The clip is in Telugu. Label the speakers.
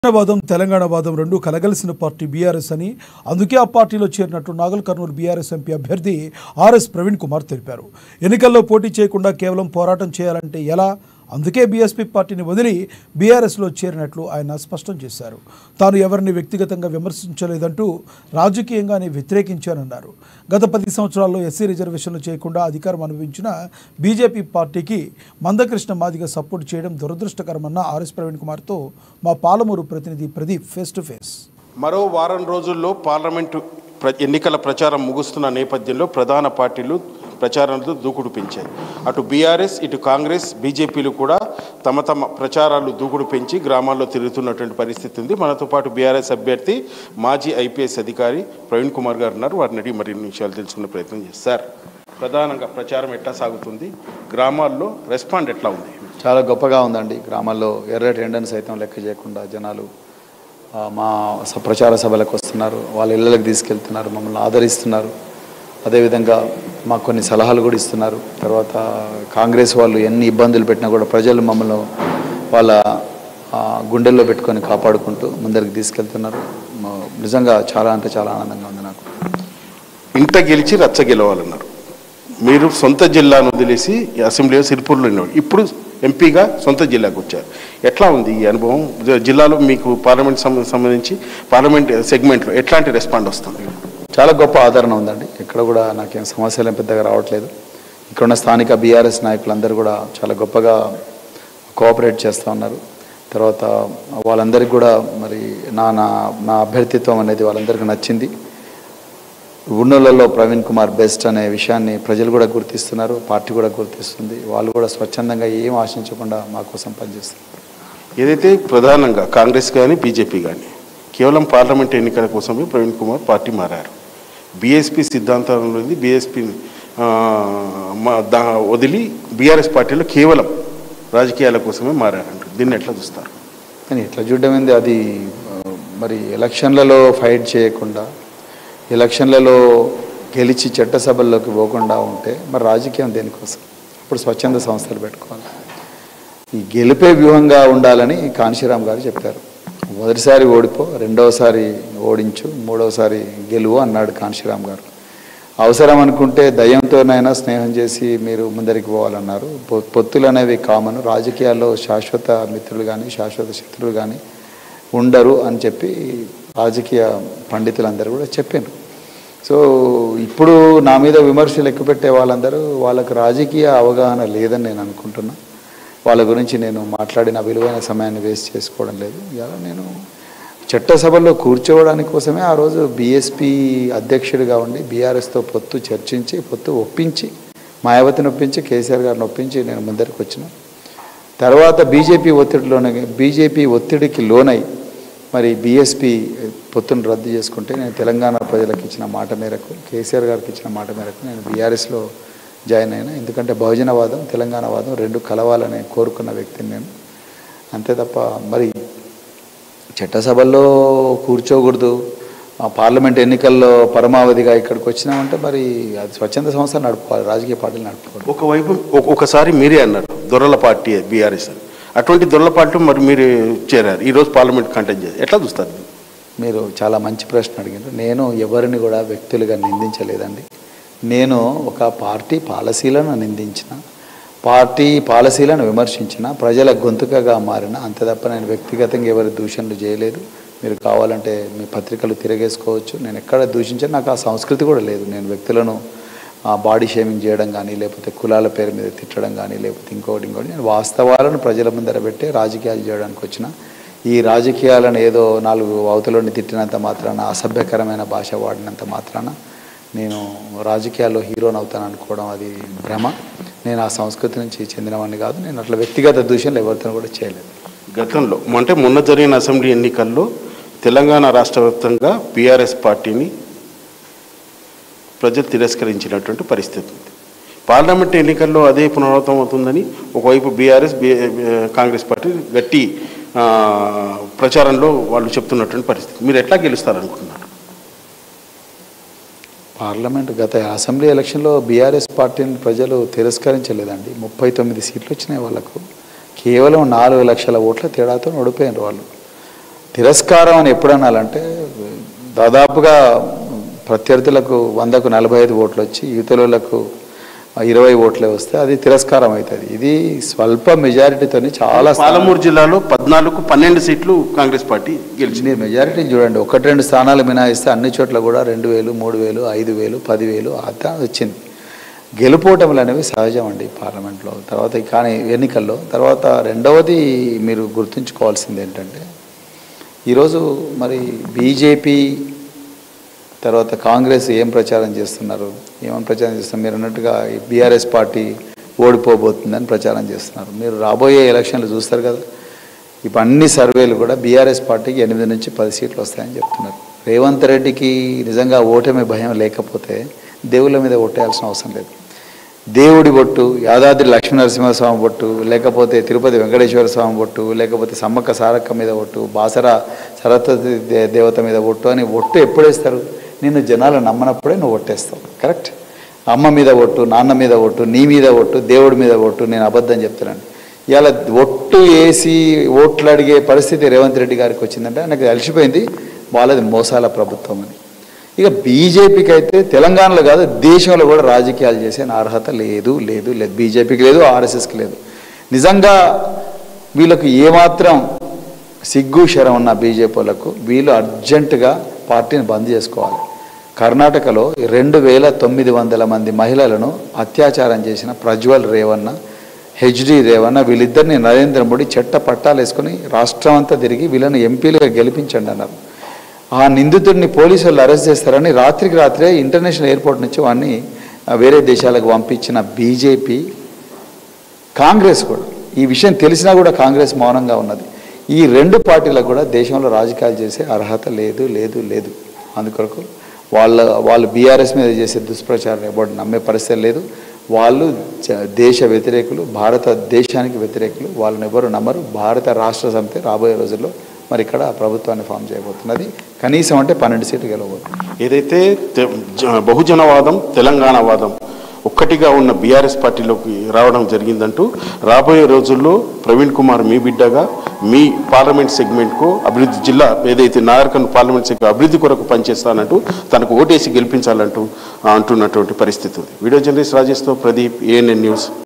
Speaker 1: వాదం తెలంగాణ వాదం రెండు కలగలిసిన పార్టీ బీఆర్ఎస్ అని అందుకే ఆ పార్టీలో చేరినట్టు నాగల్ కర్నూలు బీఆర్ఎస్ ఎంపీ అభ్యర్థి ఆర్ఎస్ ప్రవీణ్ కుమార్ తెలిపారు ఎన్నికల్లో పోటీ చేయకుండా కేవలం పోరాటం చేయాలంటే ఎలా అందుకే బీఎస్పీ పార్టీని వదిలి బీఆర్ఎస్లో చేరినట్లు ఆయన స్పష్టం చేశారు తాను ఎవరిని వ్యక్తిగతంగా విమర్శించలేదంటూ రాజకీయంగానే వ్యతిరేకించానన్నారు గత పది సంవత్సరాల్లో ఎస్సీ రిజర్వేషన్లు చేయకుండా అధికారం అనుభవించిన బీజేపీ పార్టీకి మందకృష్ణ మాదిగ సపోర్ట్ చేయడం దురదృష్టకరమన్న ఆర్ఎస్ ప్రవీణ్ కుమార్తో మా పాలమూరు ప్రతినిధి ప్రదీప్ ఫేస్ టు ఫేస్
Speaker 2: మరో వారం రోజుల్లో పార్లమెంటు ప్ర ఎన్నికల ప్రచారం ముగుస్తున్న నేపథ్యంలో ప్రధాన పార్టీలు ప్రచారంలో దూకుడు పెంచాయి అటు బీఆర్ఎస్ ఇటు కాంగ్రెస్ బీజేపీలు కూడా తమ తమ ప్రచారాలు దూకుడు పెంచి గ్రామాల్లో తిరుగుతున్నటువంటి పరిస్థితి ఉంది మనతో పాటు బీఆర్ఎస్ అభ్యర్థి మాజీ ఐపీఎస్ అధికారి ప్రవీణ్ కుమార్ గారు ఉన్నారు వారిని అడిగి మరిన్ని విషయాలు తెలుసుకునే ప్రయత్నం చేస్తారు ప్రధానంగా ప్రచారం ఎట్లా సాగుతుంది గ్రామాల్లో రెస్పాండ్ ఎట్లా ఉంది
Speaker 3: చాలా గొప్పగా ఉందండి గ్రామాల్లో ఎర్రటి ఎండను సైతం లెక్క చేయకుండా జనాలు ఆ, మా స- ప్రచార సభలకు వస్తున్నారు వాళ్ళ ఇళ్ళకి తీసుకెళ్తున్నారు మమ్మల్ని ఆదరిస్తున్నారు అదేవిధంగా మాకు కొన్ని సలహాలు కూడా ఇస్తున్నారు తర్వాత కాంగ్రెస్ వాళ్ళు ఎన్ని ఇబ్బందులు పెట్టినా కూడా ప్రజలు మమ్మల్ని వాళ్ళ ఆ, గుండెల్లో పెట్టుకొని కాపాడుకుంటూ ముందరికి తీసుకెళ్తున్నారు మ- నిజంగా చాలా అంటే చాలా ఆనందంగా ఉంది నాకు
Speaker 2: ఇంట గెలిచి రచ్చ గెలవాలన్నారు మీరు సొంత జిల్లాను వదిలేసి అసెంబ్లీలో సిరిపూర్లో ఉన్నారు ఇప్పుడు ఎంపీగా సొంత జిల్లాకు వచ్చారు ఎట్లా ఉంది ఈ అనుభవం జ- జిల్లాలో మీకు పార్లమెంట్ సం- సంబంధించి పార్లమెంట్ సెగ్మెంట్లో ఎట్లాంటి రెస్పాండ్ వస్తుంది
Speaker 3: చాలా గొప్ప ఆదరణ ఉందండి ఇక్కడ కూడా నాకేం సమస్యలు ఏం పెద్దగా రావట్లేదు ఇక్కడ ఉన్న స్థానిక బీఆర్ఎస్ నాయకులందరూ కూడా చాలా గొప్పగా కోఆపరేట్ చేస్తూ ఉన్నారు తర్వాత వాళ్ళందరికీ కూడా మరి నా నా నా అభ్యర్థిత్వం అనేది వాళ్ళందరికీ నచ్చింది ఉన్నోళ్ళలో ప్రవీణ్ కుమార్ బెస్ట్ అనే విషయాన్ని ప్రజలు కూడా గుర్తిస్తున్నారు పార్టీ కూడా గుర్తిస్తుంది వాళ్ళు కూడా స్వచ్ఛందంగా ఏం ఆశించకుండా మా కోసం పనిచేస్తున్నారు
Speaker 2: ఏదైతే ప్రధానంగా కాంగ్రెస్ కానీ బీజేపీ కానీ కేవలం పార్లమెంట్ ఎన్నికల కోసమే ప్రవీణ్ కుమార్ పార్టీ మారారు బీఎస్పీ సిద్ధాంతంలో బీఎస్పీ వదిలి బీఆర్ఎస్ పార్టీలో కేవలం రాజకీయాల కోసమే మారారంట దీన్ని ఎట్లా చూస్తారు
Speaker 3: కానీ ఎట్లా చూడడం ఏంది అది ఆ, మరి ఎలక్షన్లలో ఫైట్ చేయకుండా ఎలక్షన్లలో గెలిచి చట్టసభల్లోకి పోకుండా ఉంటే మరి రాజకీయం దేనికోసం ఇప్పుడు స్వచ్ఛంద సంస్థలు పెట్టుకోవాలి ఈ గెలిపే వ్యూహంగా ఉండాలని కాంశీరామ్ గారు చెప్పారు మొదటిసారి ఓడిపో రెండవసారి ఓడించు మూడవసారి గెలువు అన్నాడు కాంశీరామ్ గారు అవసరం అనుకుంటే దయ్యంతోనైనా స్నేహం చేసి మీరు ముందరికి పోవాలన్నారు పొ- పొత్తులు అనేవి కామన్ రాజకీయాల్లో శాశ్వత మిత్రులు కానీ శాశ్వత శత్రువులు కానీ ఉండరు అని చెప్పి రాజకీయ పండితులందరూ కూడా చెప్పారు సో ఇప్పుడు నా మీద విమర్శలు ఎక్కుపెట్టే వాళ్ళందరూ వాళ్ళకు రాజకీయ అవగాహన లేదని నేను అనుకుంటున్నా వాళ్ళ గురించి నేను మాట్లాడిన విలువైన సమయాన్ని వేస్ట్ చేసుకోవడం లేదు ఇలా నేను చట్టసభలో కూర్చోవడానికి కోసమే ఆ రోజు బీఎస్పీ అధ్యక్షుడిగా ఉండి బీఆర్ఎస్తో పొత్తు చర్చించి పొత్తు ఒప్పించి మాయావతిని ఒప్పించి కేసీఆర్ గారిని ఒప్పించి నేను ముందరికి వచ్చిన తర్వాత బీజేపీ ఒత్తిడిలోనే బీజేపీ ఒత్తిడికి లోనై మరి బీఎస్పీ పొత్తును రద్దు చేసుకుంటే నేను తెలంగాణ ప్రజలకు ఇచ్చిన మాట మేరకు కేసీఆర్ గారికి ఇచ్చిన మాట మేరకు నేను బీఆర్ఎస్లో జాయిన్ అయినా ఎందుకంటే బహుజనవాదం తెలంగాణవాదం రెండు కలవాలని కోరుకున్న వ్యక్తిని నేను అంతే తప్ప మరి చట్టసభల్లో కూర్చోకూడదు ఆ పార్లమెంట్ ఎన్నికల్లో పరమావధిగా ఇక్కడికి వచ్చినామంటే మరి అది స్వచ్ఛంద సంస్థలు నడుపుకోవాలి రాజకీయ పార్టీలు నడుపుకోవాలి
Speaker 2: ఒకవైపు ఒక- ఒకసారి మీరే అన్నారు దొరల పార్టీ బీఆర్ఎస్ అని అటువంటి దొరల పార్టీ మరి మీరు చేరారు ఈరోజు పార్లమెంట్ కంటెంట్ చేసి ఎట్లా చూస్తారు
Speaker 3: మీరు చాలా మంచి ప్రశ్న అడిగారు నేను ఎవరిని కూడా వ్యక్తులుగా నిందించలేదండి నేను ఒక పార్టీ పాలసీలను నిందించిన పార్టీ పాలసీలను విమర్శించిన ప్రజల గొంతుకగా మారిన అంతే తప్ప నేను వ్యక్తిగతంగా ఎవరి దూషణలు చేయలేదు మీరు కావాలంటే మీ పత్రికలు తిరగేసుకోవచ్చు నేను ఎక్కడ దూషించాను నాకు ఆ సంస్కృతి కూడా లేదు నేను వ్యక్తులను బాడీ షేమింగ్ చేయడం కానీ లేకపోతే కులాల పేరు మీద తిట్టడం కానీ లేకపోతే ఇంకోటి ఇంకోటి నేను వాస్తవాలను ప్రజల ముందర పెట్టి రాజకీయాలు చేయడానికి వచ్చిన ఈ రాజకీయాలను ఏదో నాలుగు అవతలని తిట్టినంత మాత్రాన అసభ్యకరమైన భాష వాడినంత మాత్రాన నేను రాజకీయాల్లో హీరోని అవుతాను అనుకోవడం అది భ్రమ నేను ఆ సంస్కృతి నుంచి చెందినవాడిని కాదు నేను అట్లా వ్యక్తిగత దూషణలు ఎవరితో కూడా చేయలేదు
Speaker 2: గతంలో అంటే మొన్న జరిగిన అసెంబ్లీ ఎన్నికల్లో తెలంగాణ రాష్ట్ర వ్యాప్తంగా బీఆర్ఎస్ పార్టీని ప్రజలు తిరస్కరించినటువంటి పరిస్థితి ఉంది పార్లమెంట్ ఎన్నికల్లో అదే పునరావృతం అవుతుందని ఒకవైపు బీఆర్ఎస్ బీ కాంగ్రెస్ పార్టీ గట్టి ఆ, ప్రచారంలో వాళ్ళు చెప్తున్నటువంటి పరిస్థితి మీరు ఎట్లా గెలుస్తారనుకుంటున్నారు
Speaker 3: పార్లమెంట్ గత అసెంబ్లీ ఎలక్షన్లో బీఆర్ఎస్ పార్టీని ప్రజలు తిరస్కరించలేదండి ముప్పై తొమ్మిది సీట్లు వచ్చినాయి వాళ్ళకు కేవలం నాలుగు లక్షల ఓట్ల తేడాతో ఓడిపోయారు వాళ్ళు తిరస్కారం అని ఎప్పుడు అనాలంటే దాదాపుగా ప్రత్యర్థులకు వందకు నలభై ఐదు ఓట్లు వచ్చి యువతలకు ఇరవై ఓట్లే వస్తే అది తిరస్కారం అవుతుంది ఇది స్వల్ప మెజారిటీతో చాలా స్థానాలు-
Speaker 2: పాలమూరు జిల్లాలో పద్నాలుగు పన్నెండు సీట్లు కాంగ్రెస్ పార్టీ గెలిచింది
Speaker 3: మీరు మెజారిటీ చూడండి ఒకటి రెండు స్థానాలు మినాయిస్తే అన్ని చోట్ల కూడా రెండు వేలు మూడు వేలు ఐదు వేలు పదివేలు అదా వచ్చింది గెలుపోవటములు అనేవి సహజం అండి పార్లమెంట్లో తర్వాత కానీ ఎన్నికల్లో తర్వాత రెండవది మీరు గుర్తుంచుకోవాల్సింది ఏంటంటే ఈరోజు మరి బీజేపీ తర్వాత కాంగ్రెస్ ఏం ప్రచారం చేస్తున్నారు ఏమని ప్రచారం చేస్తున్నారు మీరు అన్నట్టుగా ఈ బీఆర్ఎస్ పార్టీ ఓడిపోబోతుందని ప్రచారం చేస్తున్నారు మీరు రాబోయే ఎలక్షన్లు చూస్తారు కదా ఇప్పుడు అన్ని సర్వేలు కూడా బీఆర్ఎస్ పార్టీకి ఎనిమిది నుంచి పది సీట్లు వస్తాయని చెప్తున్నారు రేవంత్ రెడ్డికి నిజంగా ఓటమి భయం లేకపోతే దేవుళ్ళ మీద ఓటేయాల్సిన అవసరం లేదు దేవుడి బొట్టు యాదాద్రి లక్ష్మీనరసింహస్వామి బొట్టు లేకపోతే తిరుపతి వెంకటేశ్వర స్వామి బొట్టు లేకపోతే సమ్మక్క సారక్క మీద బొట్టు బాసర సరస్వతి దే- దేవత మీద బొట్టు అని ఒట్టు ఎప్పుడేస్తారు నిన్ను జనాలు నమ్మనప్పుడే నువ్వు ఒట్టేస్తావు కరెక్ట్ అమ్మ మీద ఒట్టు నాన్న మీద ఒట్టు నీ మీద ఒట్టు దేవుడి మీద ఒట్టు నేను అబద్ధం చెప్తున్నాను ఇవాళ ఒట్టు వేసి ఓట్లు అడిగే పరిస్థితి రేవంత్ రెడ్డి గారికి వచ్చిందంటే ఆయనకు అలసిపోయింది వాళ్ళది మోసాల ప్రభుత్వం అని ఇక బీజేపీకి అయితే తెలంగాణలో కాదు దేశంలో కూడా రాజకీయాలు చేసే అర్హత లేదు లేదు లేదు బీజేపీకి లేదు ఆర్ఎస్ఎస్కి లేదు నిజంగా వీళ్ళకు ఏమాత్రం సిగ్గు శరం ఉన్న బీజేపీ వాళ్ళకు వీళ్ళు అర్జెంటుగా పార్టీని బంద్ చేసుకోవాలి కర్ణాటకలో రెండు వేల తొమ్మిది వందల మంది మహిళలను అత్యాచారం చేసిన ప్రజ్వల్ రేవన్న హెచ్డి రేవన్న వీళ్ళిద్దరిని నరేంద్ర మోడీ చెట్ట పట్టాలు వేసుకుని రాష్ట్రం అంతా తిరిగి వీళ్ళని ఎంపీలుగా గెలిపించండి అన్నారు ఆ నిందితుడిని పోలీసు వాళ్ళు అరెస్ట్ చేస్తారని రాత్రికి రాత్రే ఇంటర్నేషనల్ ఎయిర్పోర్ట్ నుంచి వాడిని ఆ, వేరే దేశాలకు పంపించిన బీజేపీ కాంగ్రెస్ కూడా ఈ విషయం తెలిసినా కూడా కాంగ్రెస్ మౌనంగా ఉన్నది ఈ రెండు పార్టీలకు కూడా దేశంలో రాజకీయాలు చేసే అర్హత లేదు లేదు లేదు అందుకొరకు వాళ్ళ వాళ్ళు బీఆర్ఎస్ మీద చేసే దుష్ప్రచారం ఎవరు నమ్మే పరిస్థితి లేదు వాళ్ళు జ- దేశ వ్యతిరేకులు భారతదేశానికి వ్యతిరేకులు వాళ్ళని ఎవరు నమ్మరు భారత రాష్ట్ర సమితి రాబోయే రోజుల్లో మరి ఇక్కడ ప్రభుత్వాన్ని ఫామ్ చేయబోతున్నది కనీసం అంటే పన్నెండు సీట్లు గెలవబోతుంది
Speaker 2: ఏదైతే తె- జ- బహుజనవాదం తెలంగాణవాదం ఒక్కటిగా ఉన్న బీఆర్ఎస్ పార్టీలోకి రావడం జరిగిందంటూ రాబోయే రోజుల్లో ప్రవీణ్ కుమార్ మీ బిడ్డగా మీ పార్లమెంట్ సెగ్మెంట్కు అభివృద్ధి జిల్లా ఏదైతే నాగరికన్ పార్లమెంట్ సెగ్మెంట్ అభివృద్ధి కొరకు పనిచేస్తానంటూ తనకు ఓటేసి గెలిపించాలంటూ ఆ, అంటున్నటువంటి పరిస్థితి ఉంది వీడియో జర్నలిస్ట్ రాజేష్తో ప్రదీప్ ఏఎన్ఎన్ న్యూస్